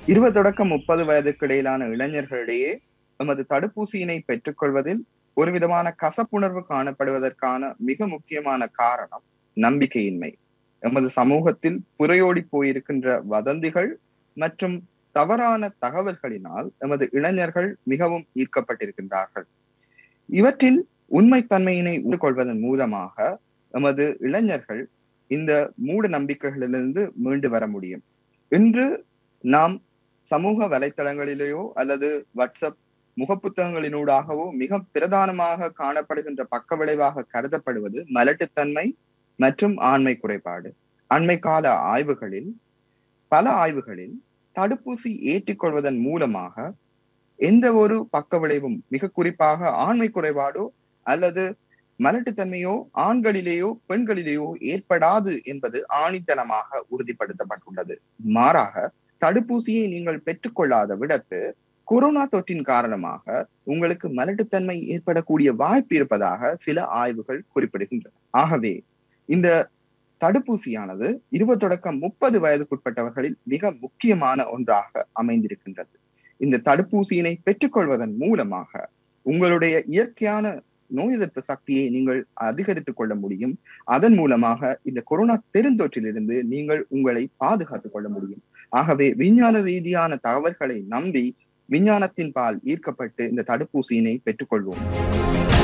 இருபது தொடக்கம் முப்பது வயதுக்கு இடையிலான இளைஞர்களிடையே எமது தடுப்பூசியினை பெற்றுக்கொள்வதில் ஒரு விதமான கசப்புணர்வு காணப்படுவதற்கான மிக முக்கியமான காரணம் நம்பிக்கையின்மை எமது சமூகத்தில் புறையோடி போயிருக்கின்ற வதந்திகள் மற்றும் தவறான தகவல்களினால் எமது இளைஞர்கள் மிகவும் ஈர்க்கப்பட்டிருக்கின்றார்கள் இவற்றில் உண்மைத்தன்மையினை உட்கொள்வதன் மூலமாக எமது இளைஞர்கள் இந்த மூட நம்பிக்கைகளிலிருந்து மீண்டு வர முடியும் இன்று நாம் சமூக வலைத்தளங்களிலேயோ அல்லது வாட்ஸ்அப் முகப்புத்தகங்களினூடாகவோ மிக பிரதானமாக காணப்படுகின்ற பக்க விளைவாக கருதப்படுவது மலட்டுத்தன்மை மற்றும் ஆண்மை குறைபாடு அண்மை கால ஆய்வுகளில் பல ஆய்வுகளில் தடுப்பூசி ஏற்றிக்கொள்வதன் மூலமாக எந்த ஒரு பக்க விளைவும் மிக குறிப்பாக ஆண்மை குறைபாடோ அல்லது மலட்டுத்தன்மையோ ஆண்களிலேயோ பெண்களிலேயோ ஏற்படாது என்பது ஆணித்தனமாக உறுதிப்படுத்தப்பட்டுள்ளது மாறாக தடுப்பூசியை நீங்கள் பெற்றுக்கொள்ளாத விடத்து கொரோனா தொற்றின் காரணமாக உங்களுக்கு மலட்டுத்தன்மை ஏற்படக்கூடிய வாய்ப்பு இருப்பதாக சில ஆய்வுகள் குறிப்பிடுகின்றன ஆகவே இந்த தடுப்பூசியானது இருபது தொடக்கம் முப்பது வயதுக்குட்பட்டவர்களில் மிக முக்கியமான ஒன்றாக அமைந்திருக்கின்றது இந்த தடுப்பூசியினை பெற்றுக்கொள்வதன் மூலமாக உங்களுடைய இயற்கையான நோய் எதிர்ப்பு சக்தியை நீங்கள் அதிகரித்துக் கொள்ள முடியும் அதன் மூலமாக இந்த கொரோனா பெருந்தொற்றிலிருந்து நீங்கள் உங்களை பாதுகாத்துக் கொள்ள முடியும் ஆகவே விஞ்ஞான ரீதியான தகவல்களை நம்பி விஞ்ஞானத்தின் பால் ஈர்க்கப்பட்டு இந்த தடுப்பூசியினை பெற்றுக்கொள்வோம்